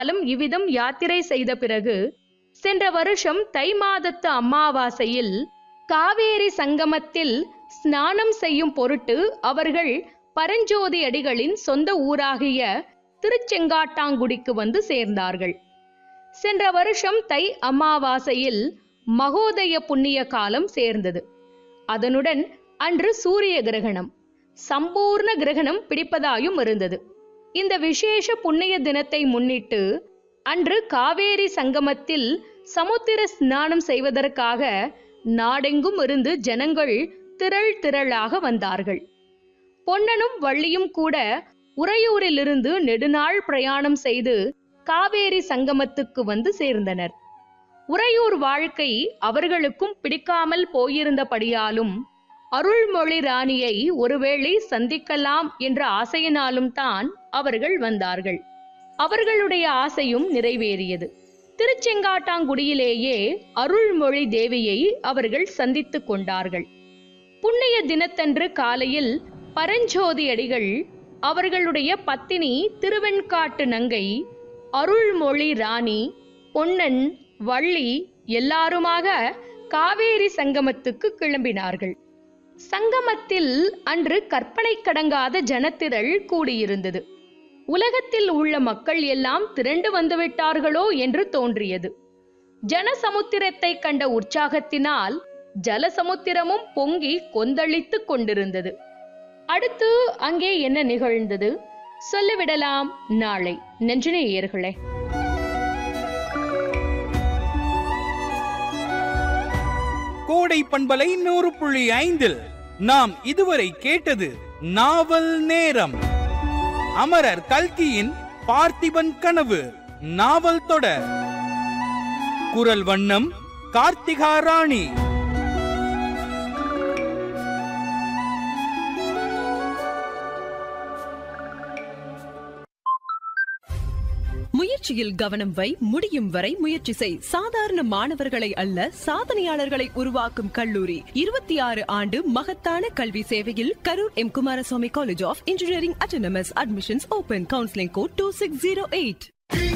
காலம் இவ்விதம் யாத்திரை செய்த பிறகு சென்ற வருஷம் தை மாதத்து அமாவாசையில் காவேரி சங்கமத்தில் ஸ்நானம் செய்யும் பொருட்டு அவர்கள் பரஞ்சோதி அடிகளின் சொந்த ஊராகிய திருச்செங்காட்டாங்குடிக்கு வந்து சேர்ந்தார்கள் சென்ற வருஷம் தை அமாவாசையில் மகோதய புண்ணிய காலம் சேர்ந்தது அதனுடன் அன்று சூரிய கிரகணம் சம்பூர்ண கிரகணம் பிடிப்பதாயும் இருந்தது இந்த விசேஷ புண்ணிய தினத்தை முன்னிட்டு அன்று காவேரி சங்கமத்தில் சமுத்திர ஸ்நானம் செய்வதற்காக நாடெங்கும் இருந்து ஜனங்கள் திரள் திரளாக வந்தார்கள் பொன்னனும் வள்ளியும் கூட உறையூரிலிருந்து நெடுநாள் பிரயாணம் செய்து காவேரி சங்கமத்துக்கு வந்து சேர்ந்தனர் உறையூர் வாழ்க்கை அவர்களுக்கும் பிடிக்காமல் போயிருந்தபடியாலும் அருள்மொழி ராணியை ஒருவேளை சந்திக்கலாம் என்ற ஆசையினாலும் தான் அவர்கள் வந்தார்கள் அவர்களுடைய ஆசையும் நிறைவேறியது திருச்செங்காட்டாங்குடியிலேயே அருள்மொழி தேவியை அவர்கள் சந்தித்துக் கொண்டார்கள் புண்ணிய தினத்தன்று காலையில் பரஞ்சோதி அடிகள் அவர்களுடைய பத்தினி திருவெண்காட்டு நங்கை அருள்மொழி ராணி பொன்னன் வள்ளி எல்லாருமாக காவேரி சங்கமத்துக்கு கிளம்பினார்கள் சங்கமத்தில் அன்று கற்பனை கடங்காத ஜனத்திரள் கூடியிருந்தது உலகத்தில் உள்ள மக்கள் எல்லாம் திரண்டு வந்துவிட்டார்களோ என்று தோன்றியது ஜனசமுத்திரத்தை கண்ட உற்சாகத்தினால் ஜலசமுத்திரமும் பொங்கி கொந்தளித்துக் கொண்டிருந்தது அடுத்து அங்கே என்ன நிகழ்ந்தது சொல்லிவிடலாம் நாளை நெஞ்சினேயர்களே கோடை பண்பலை நூறு புள்ளி ஐந்தில் நாம் இதுவரை கேட்டது நாவல் நேரம் அமரர் கல்கியின் பார்த்திபன் கனவு நாவல் தொடர் குரல் வண்ணம் கார்த்திகா ராணி முயற்சியில் கவனம் வை முடியும் வரை முயற்சி செய் சாதாரண மாணவர்களை அல்ல சாதனையாளர்களை உருவாக்கும் கல்லூரி இருபத்தி ஆறு ஆண்டு மகத்தான கல்வி சேவையில் Karur M Kumaraswamy college of engineering autonomous admissions open counselling code two six zero eight